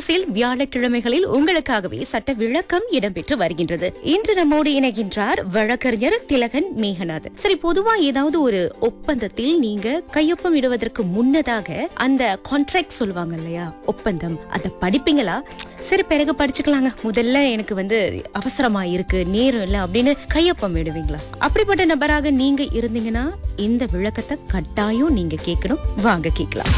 ஒலிபரசில் வியாழக்கிழமைகளில் உங்களுக்காகவே சட்ட விளக்கம் இடம்பெற்று வருகின்றது இன்று நம்மோடு இணைகின்றார் வழக்கறிஞர் திலகன் மேகநாதன் சரி பொதுவா ஏதாவது ஒரு ஒப்பந்தத்தில் நீங்க கையொப்பம் இடுவதற்கு முன்னதாக அந்த கான்ட்ராக்ட் சொல்லுவாங்க இல்லையா ஒப்பந்தம் அதை படிப்பீங்களா சரி பிறகு படிச்சுக்கலாங்க முதல்ல எனக்கு வந்து அவசரமா இருக்கு நேரம் இல்லை அப்படின்னு கையொப்பம் இடுவீங்களா அப்படிப்பட்ட நபராக நீங்க இருந்தீங்கன்னா இந்த விளக்கத்தை கட்டாயம் நீங்க கேட்கணும் வாங்க கேட்கலாம்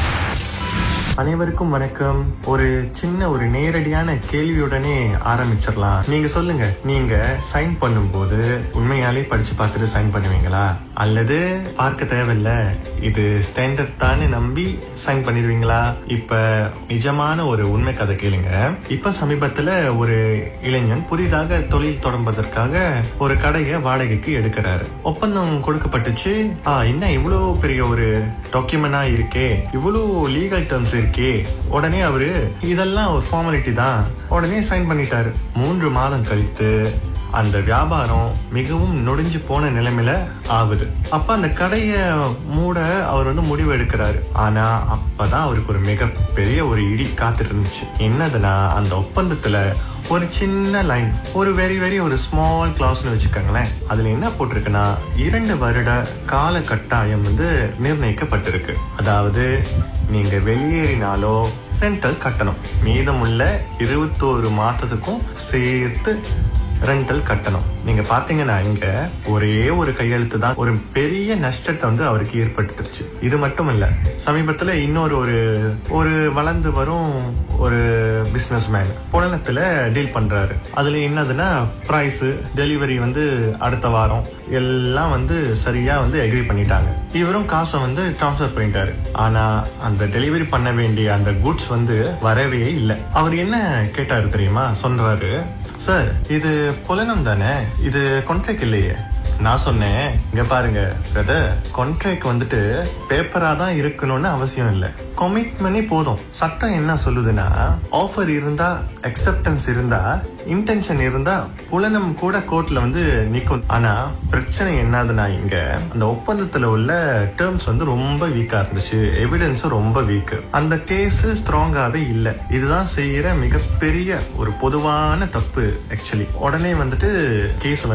அனைவருக்கும் வணக்கம் ஒரு சின்ன ஒரு நேரடியான கேள்வியுடனே ஆரம்பிச்சிடலாம் நீங்க சொல்லுங்க நீங்க சைன் பண்ணும்போது உண்மையாலே படிச்சு பார்த்துட்டு சைன் பண்ணுவீங்களா அல்லது பார்க்க தேவையில்ல இது ஸ்டாண்டர்ட் தானே நம்பி சைன் பண்ணிடுவீங்களா இப்ப நிஜமான ஒரு உண்மை கதை கேளுங்க இப்ப சமீபத்துல ஒரு இளைஞன் புதிதாக தொழில் தொடங்குவதற்காக ஒரு கடையை வாடகைக்கு எடுக்கிறாரு ஒப்பந்தம் கொடுக்கப்பட்டுச்சு ஆ என்ன இவ்வளவு பெரிய ஒரு டாக்குமெண்டா இருக்கே இவ்வளவு லீகல் டேர்ம்ஸ் இருக்கே உடனே அவரு இதெல்லாம் ஒரு ஃபார்மாலிட்டி தான் உடனே சைன் பண்ணிட்டாரு மூன்று மாதம் கழித்து அந்த வியாபாரம் மிகவும் நொடிஞ்சு போன நிலைமையில ஆகுது அப்ப அந்த கடைய மூட அவர் வந்து முடிவு எடுக்கிறாரு ஆனா அப்பதான் அவருக்கு ஒரு மிகப்பெரிய ஒரு இடி காத்துட்டு இருந்துச்சு என்னதுன்னா அந்த ஒப்பந்தத்துல ஒரு சின்ன லைன் ஒரு வெரி வெரி ஒரு ஸ்மால் கிளாஸ்னு வச்சுக்கோங்களேன் அதுல என்ன போட்டிருக்குன்னா இரண்டு வருட கால கட்டாயம் வந்து நிர்ணயிக்கப்பட்டிருக்கு அதாவது நீங்க வெளியேறினாலோ ரெண்டல் கட்டணும் மீதமுள்ள இருபத்தோரு மாசத்துக்கும் சேர்த்து ரெண்டல் கட்டணும் நீங்க பாத்தீங்கன்னா இங்க ஒரே ஒரு கையெழுத்து தான் ஒரு பெரிய நஷ்டத்தை வந்து அவருக்கு ஏற்பட்டுருச்சு இது மட்டும் இல்ல சமீபத்துல இன்னொரு ஒரு ஒரு வளர்ந்து வரும் ஒரு பிசினஸ் மேன் புலனத்துல டீல் பண்றாரு அதுல என்னதுன்னா பிரைஸ் டெலிவரி வந்து அடுத்த வாரம் எல்லாம் வந்து சரியா வந்து எக்ரி பண்ணிட்டாங்க இவரும் காசை வந்து டிரான்ஸ்ஃபர் பண்ணிட்டாரு ஆனா அந்த டெலிவரி பண்ண வேண்டிய அந்த குட்ஸ் வந்து வரவே இல்லை அவர் என்ன கேட்டாரு தெரியுமா சொல்றாரு சார் இது புலனம் தானே இது கான்ட்ராக்ட் இல்லையே நான் சொன்னேன் இங்க பாருங்க பிரதர் கான்ட்ராக்ட் வந்துட்டு பேப்பரா தான் இருக்கணும்னு அவசியம் இல்லை கமிட்மெண்டே போதும் சட்டம் என்ன சொல்லுதுன்னா ஆஃபர் இருந்தா அக்செப்டன்ஸ் இருந்தா இன்டென்ஷன் இருந்தா புலனம் கூட கோர்ட்ல வந்து நிக்கும் ஆனா பிரச்சனை என்னதுன்னா இங்க அந்த ஒப்பந்தத்துல உள்ள டேர்ம்ஸ் வந்து ரொம்ப வீக்கா இருந்துச்சு எவிடன்ஸும் ரொம்ப வீக் அந்த கேஸ் ஸ்ட்ராங்காவே இல்ல இதுதான் செய்யற மிகப்பெரிய ஒரு பொதுவான தப்பு ஆக்சுவலி உடனே வந்துட்டு கேஸ்